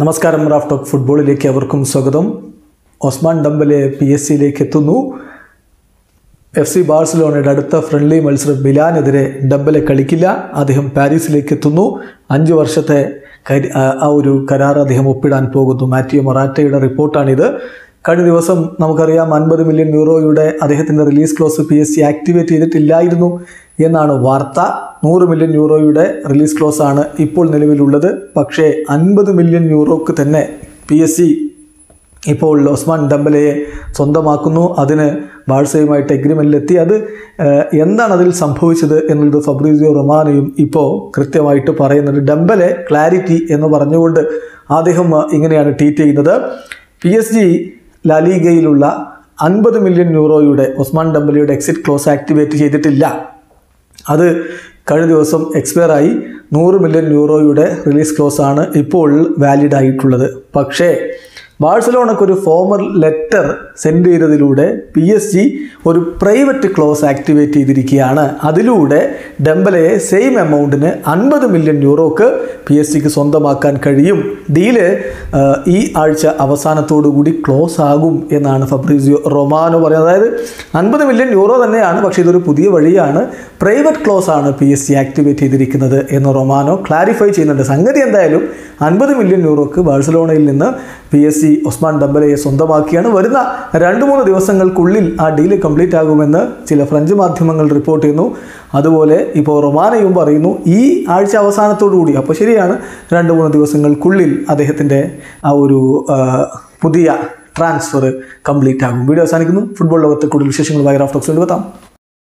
നമസ്കാരം Raf talk ഫുട്ബോളിലേക്ക് അവർക്കും സ്വാഗതം ഒസ്മാൻ ഡംബലെ പി എസ് സിയിലേക്ക് എത്തുന്നു എഫ് സി ബാഴ്സലോണയുടെ അടുത്ത ഫ്രണ്ട്ലി മത്സരം മിലാനെതിരെ ഡംബലെ കളിക്കില്ല അദ്ദേഹം പാരീസിലേക്ക് എത്തുന്നു അഞ്ച് വർഷത്തെ കരി ആ- ആ ഒരു കരാർ അദ്ദേഹം ഒപ്പിടാൻ പോകുന്നു മാറ്റിയോ മൊറാറ്റയുടെ റിപ്പോർട്ടാണിത് കഴിഞ്ഞ ദിവസം നമുക്കറിയാം അൻപത് മില്യൺ യൂറോയുടെ അദ്ദേഹത്തിൻ്റെ release clause P S G activate ചെയ്തിട്ടില്ലായിരുന്നു എന്നാണ് വാർത്ത നൂറ് മില്യൺ യൂറോയുടെ റിലീസ് ക്ലോസ് ആണ് ഇപ്പോൾ നിലവിലുള്ളത് പക്ഷേ അൻപത് മില്യൺ യൂറോക്ക് തന്നെ പി എസ് സി ഇപ്പോൾ ഒസ്മാൻ ഡംബലയെ സ്വന്തമാക്കുന്നു അതിന് ബാഴ്സയുമായിട്ട് എഗ്രിമെൻറ്റിലെത്തി അത് ഏഹ്, എന്താണ് അതിൽ സംഭവിച്ചത് എന്നുള്ളത് ഫബ്രീസിയോ റൊമാനയും ഇപ്പോൾ കൃത്യമായിട്ട് പറയുന്നുണ്ട് ഡംബലെ ക്ലാരിറ്റി എന്ന് പറഞ്ഞുകൊണ്ട് അദ്ദേഹം അഹ്, ഇങ്ങനെയാണ് ട്വീറ്റ് ചെയ്യുന്നത് പി എസ് ജി ലാലീഗയിലുള്ള അൻപത് മില്യൺ യൂറോയുടെ ഒസ്മാൻ ഡംബലയുടെ എക്സിറ്റ് ക്ലോസ് ആക്ടിവേറ്റ് ചെയ്തിട്ടില്ല അത് കഴിഞ്ഞ ദിവസം എക്സ്പയർ ആയി നൂറ് മില്യൺ യൂറോയുടെ റിലീസ് ക്ലോസ് ആണ് ഇപ്പോൾ വാലിഡ് ആയിട്ടുള്ളത് പക്ഷേ ബാഴ്സലോണക്ക് ഒരു ഫോമർ ലെറ്റർ സെൻഡ് ചെയ്തതിലൂടെ പി എസ് ജി ഒരു പ്രൈവറ്റ് ക്ലോസ് ആക്ടിവേറ്റ് ചെയ്തിരിക്കുകയാണ് അതിലൂടെ ഡെമ്പലയെ സെയിം എമൗണ്ടിന് അൻപത് മില്യൺ യൂറോക്ക് പി എസ് സിക്ക് സ്വന്തമാക്കാൻ കഴിയും ഡീല് ആ, ഈ ആഴ്ച അവസാനത്തോടു കൂടി ക്ലോസ് ആകും എന്നാണ് ഫബ്രീസിയോ റൊമാനോ പറയുന്നത് അതായത് അൻപത് മില്യൺ യൂറോ തന്നെയാണ് പക്ഷേ ഇതൊരു പുതിയ വഴിയാണ് പ്രൈവറ്റ് ക്ലോസ് ആണ് പി എസ് സി ആക്ടിവേറ്റ് ചെയ്തിരിക്കുന്നത് എന്ന് റൊമാനോ ക്ലാരിഫൈ ചെയ്യുന്നുണ്ട് സംഗതി എന്തായാലും അൻപത് മില്യൺ യൂറോക്ക് ബാഴ്സലോണയിൽ നിന്ന് പി എസ് സി ഒസ്മാൻ ഡംബലയെ സ്വന്തമാക്കിയാണ് വരുന്ന രണ്ട് മൂന്ന് ദിവസങ്ങൾക്കുള്ളിൽ ആ ഡീല് കംപ്ലീറ്റ് ആകുമെന്ന് ചില ഫ്രഞ്ച് മാധ്യമങ്ങൾ റിപ്പോർട്ട് ചെയ്യുന്നു അതുപോലെ ഇപ്പോൾ റൊമാനയും പറയുന്നു ഈ ആഴ്ച അവസാനത്തോടു കൂടി അപ്പോൾ ശരിയാണ് രണ്ട് മൂന്ന് ദിവസങ്ങൾക്കുള്ളിൽ അദ്ദേഹത്തിൻ്റെ ആ ഒരു ആ, പുതിയ ട്രാൻസ്ഫർ കംപ്ലീറ്റ് ആകും വീഡിയോ അവസാനിക്കുന്നു ഫുട്ബോൾ ലോകത്തെ കൂടുതൽ വിശേഷങ്ങളുമായി റാഫ്റ്റോക്സ് കൊണ്ടുവെത്താം